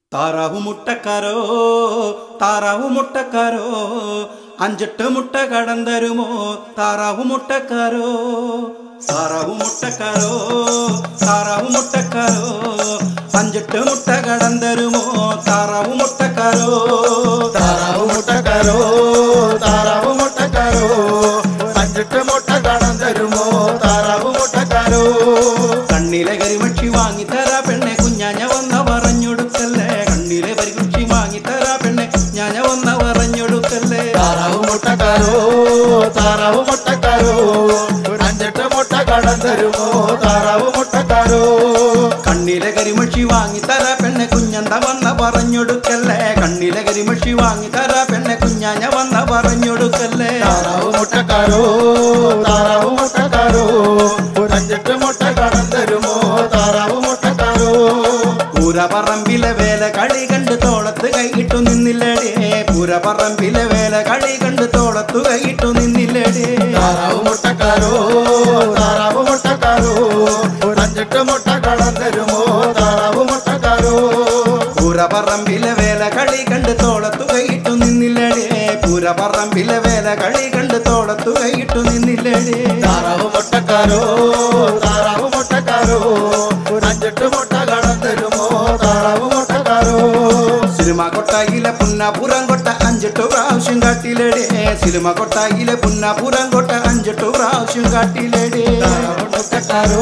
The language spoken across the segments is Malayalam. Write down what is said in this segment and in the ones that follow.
താറാവു മുട്ടക്കാരോ താറാവു മുട്ടക്കാരോ അഞ്ചെട്ട് മുട്ട കടം തരുമോ താറാവു മുട്ടക്കാരോ താറാവു മുട്ടക്കാരോ താറാവു മുട്ടക്കാരോ അഞ്ചെട്ട് മുട്ട കടം തരുമോ താറാവു മുട്ടക്കാരോ താറാവ് മുട്ടക്കാരോ താറാവ് മുട്ടക്കാരോ അഞ്ചെട്ട് മുട്ട കടം തരുമോ താറാവ് മുട്ടക്കാരോ കണ്ണിലെ കരിമക്ഷി വാങ്ങിത്തരാ പെണ്ണെ കുഞ്ഞാഞ്ഞ വന്ന പറഞ്ഞൊടുക്കല്ലേ കണ്ണിലെ പരികുക്ഷി വാങ്ങിത്തരാ പെണ്ണെ ഞാഞ്ഞ വന്ന പറഞ്ഞൊടുക്കല്ലേ താറാവ് മുട്ടക്കാരോ താറാവ് മുട്ടക്കാരോ അഞ്ചെട്ട് മുട്ട കടം തരുമോ താറാവ് മുട്ടക്കാരോ കണ്ണിലെ കരിമഷി വാങ്ങിത്തരാ പെണ്ണെ കുഞ്ഞന്ത വന്ന പറഞ്ഞൊടുക്കല്ലേ കണ്ണിലെ കരിമഷി വാങ്ങിത്തരാ പെണ്ണെ കുഞ്ഞാഞ്ഞ വന്ന പറഞ്ഞൊടുക്കല്ലേ താറാവ് മുട്ടക്കാരോ താറാവ് മുട്ടക്കാരോ അഞ്ചെട്ട് മുട്ട കടം തരുമോ താറാവ് മുട്ടക്കാരോ പൂരപറമ്പിലെ വേല കളി കണ്ട് തോളത്ത് കൈയിട്ടു നിന്നില്ലടേ പൂരപറമ്പിലെ വേല കളി കണ്ട് തോളത്തു കൈയിട്ടു നിന്നില്ലടേ താറാവ് മുട്ടക്കാരോ താറാവ് മുട്ടക്കാരോ അഞ്ചെട്ട് മുട്ട കടം തരുമോ താറാവ് മുട്ടക്കാരോ പൂരപറമ്പിലെ വേല കളി കണ്ട് തോളത്തു കൈയിട്ടു നിന്നില്ലടേ പൂരപറമ്പിലെ വേല കളി കണ്ട് തോളത്തു കൈയിട്ടു നിന്നില്ലടേ താറാവ് മുട്ടക്കാരോ താറാവ് മുട്ടക്കാരോ അഞ്ചെട്ട് മുട്ട കടം തരുമോ താറാവ് മുട്ടക്കാരോ സിനിമ കൊട്ടായിലെ പുന്നപുരം കൊട്ട അഞ്ചെട്ടു പ്രാവശ്യം കാട്ടിലടേ സിനിമ കൊട്ടായിലെ പുന്നപുരം കൊട്ട അഞ്ചെട്ടു പ്രാവശ്യം കാട്ടിലടേ താറാവ് മുട്ടക്കാരോ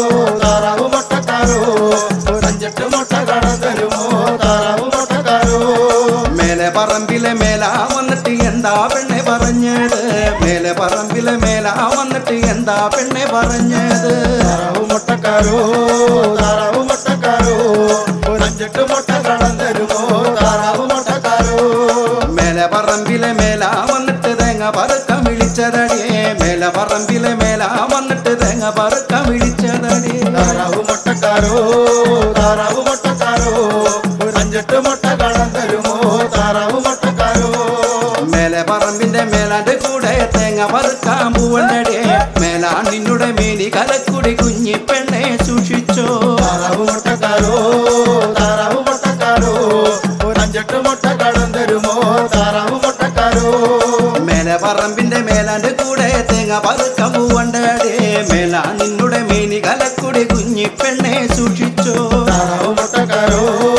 താറാവ് മുട്ടക്കാരോ അഞ്ചെട്ട് മുട്ട കടം തരുമോ താറാവ് മുട്ടക്കാരോ മേലെ പറമ്പിലെ മേല വന്നിട്ട് എന്താ പെണ്ണെ പറഞ്ഞത് മേലെ പറമ്പിലെ മേല വന്നിട്ട് എന്താ പെണ്ണെ പറഞ്ഞത് താറാവ് മുട്ടക്കാരോ താറാവ് മുട്ടക്കാരോ അഞ്ചെട്ട് മുട്ട കടം തരുമോ താറാവ് മുട്ടക്കാരോ മേലെ പറമ്പിലെ മേല വന്നിട്ട് തേങ്ങ പറക്കം വിളിച്ചതടിയേ മേലെ പറമ്പിലെ മേല വന്നിട്ട് തേങ്ങ പറക്കം വിളിച്ചതടിയേ താറാവ് മുട്ടക്കാരോ താറാവ് മുട്ടക്കാരോ അഞ്ചെട്ട് മുട്ട കടം തരുമോ താറാവ് മുട്ടക്കാരോ മേലെ പറമ്പിന്റെ മേലാണ്ട് കൂടെ തേങ്ങ വറുക്കാൻ പൂവണ്ടടേ മേലാ നിന്നുടെ മേനി കലക്കുടി കുഞ്ഞി പെണ്ണെ സൂക്ഷിച്ചോ താറാവ് മുട്ടക്കാരോ താറാവ് മുട്ടക്കാരോ അഞ്ചെട്ട് മുട്ട കടം തരുമോ താറാവ് മുട്ടക്കാരോ മേലെ പറമ്പിന്റെ മേലാണ്ട് കൂടെ തേങ്ങ വറുക്കാൻ പൂവണ്ടടേ മേലാ നിന്നുടെ മേനി കലക്കുടി കുഞ്ഞി പെണ്ണെ സൂക്ഷിച്ചോ താറാവ് മുട്ടക്കാരോ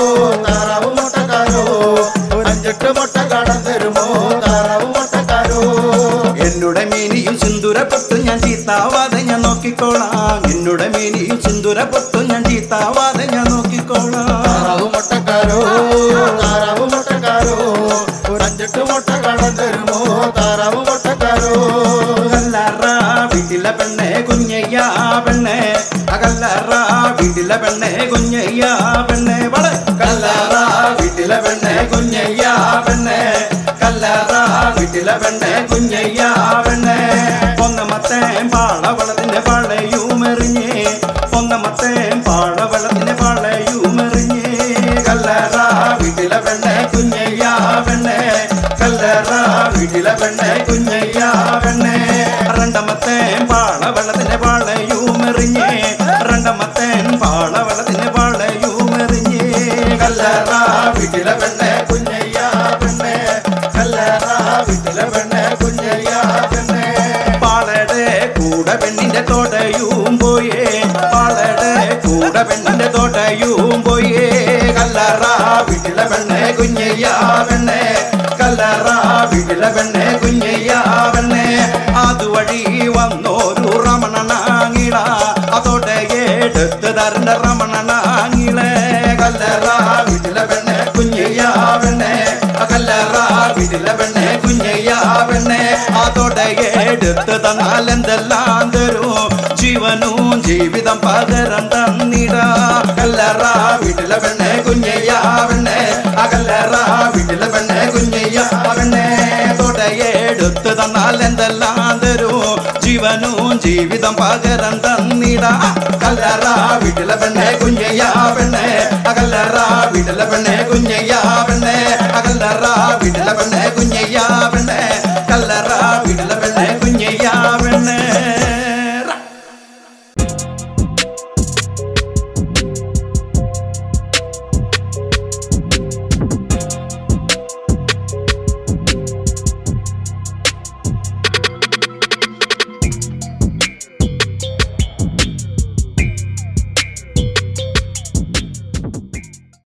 താറാവ് മുട്ടക്കാരോ അഞ്ചെട്ട് മുട്ട കടം തരുമോ താറാവ് മുട്ടക്കാരോ എന്നുടെ മേനിയും സിന്ദൂര പൊട്ടു ഞാൻ ചീത്താവാതെ ഞാൻ നോക്കിക്കോളാം എന്നുടെ മേനിയും സിന്ദൂര പൊട്ടു ഞാൻ ചീത്താവാതെ ഞാൻ നോക്കിക്കോളാം താറാവ് മുട്ടക്കാരോ താറാവ് മുട്ടക്കാരോ അഞ്ചെട്ട് മുട്ട കടം തരുമോ താറാവ് മുട്ടക്കാരോ അകല്ലറ വീട്ടിലെ പെണ്ണെ കുഞ്ഞയ്യ പെണ്ണെ അകല്ലറ വീട്ടിലെ പെണ്ണെ കുഞ്ഞയ്യ പെണ്ണെ വള കല്ലറ വീട്ടിലെ പെണ്ണെ കുഞ്ഞയ്യ പെണ്ണെ കല്ലറ വീട്ടിലെ പെണ്ണെ കുഞ്ഞയ്യ പെണ്ണെ ഒന്നമത്തെ പാളവളത്തിന്റെ പാളയുമെറിഞ്ഞേ ഒന്നമത്തെ പാളവളത്തിന്റെ പാളയുമെറിഞ്ഞേ കല്ലറ വീട്ടിലെ പെണ്ണെ കുഞ്ഞയ്യ പെണ്ണെ കല്ലറ വീട്ടിലെ പെണ്ണെ കുഞ്ഞയ്യ പെണ്ണെ രണ്ടമത്തെ പാളവളത്തിന്റെ പാളയുമെറിഞ്ഞേ രണ്ടമത്തെ പാളവളത്തിന്റെ പാളയുമെറിഞ്ഞേ കല്ലറ വീട്ടിലെ പെണ്ണെ കുഞ്ഞയ്യ പെണ്ണെ കല്ലറ വീട്ടിലെ പെണ്ണെ കുഞ്ഞയ്യ പെണ്ണെ പാളയുടെ കൂടെ പെണ്ണിന്റെ തോടയും പോയേ പാളയുടെ കൂടെ പെണ്ണിന്റെ തോടയും പോയേ കല്ലറ വീട്ടിലെ പെണ്ണെ കുഞ്ഞയ്യ പെണ്ണെ കല്ലറ വീട്ടിലെ പെണ്ണെ കുഞ്ഞയ്യ പെണ്ണെ അതുവഴി വന്നോരു രമണനാങ്ങിള അതോടെ എടുത്ത് തരണ്ട രമണനാങ്ങിളെ കല്ലറ വീട്ടിലെ പെണ്ണെ കുഞ്ഞയ്യ പെണ്ണെ കല്ലറ വീട്ടിലെ പെണ്ണെ കുഞ്ഞയ്യ പെണ്ണെ അതോടെ എടുത്ത് തന്നാൽ എന്തെല്ലാം തരും ജീവനും ജീവിതം പകരം തന്നിട കല്ലറ വീട്ടിലെ പെണ്ണെ കുഞ്ഞയ്യ പെണ്ണെ അകല്ലറ വീട്ടിലെ പെണ്ണെ കുഞ്ഞയ്യ പെണ്ണെ തൊടയെടുത്ത് തന്നാൽ എന്തെല്ലാം തരും ജീവനും ജീവിതം പകരം തന്നിട കല്ലറ വീട്ടിലെ പെണ്ണെ കുഞ്ഞയ്യ പെണ്ണെ അകല്ലറ വീട്ടിലെ പെണ്ണെ കുഞ്ഞയ്യ പെണ്ണെ അകല്ലറ വീട്ടിലെ പെണ്ണെ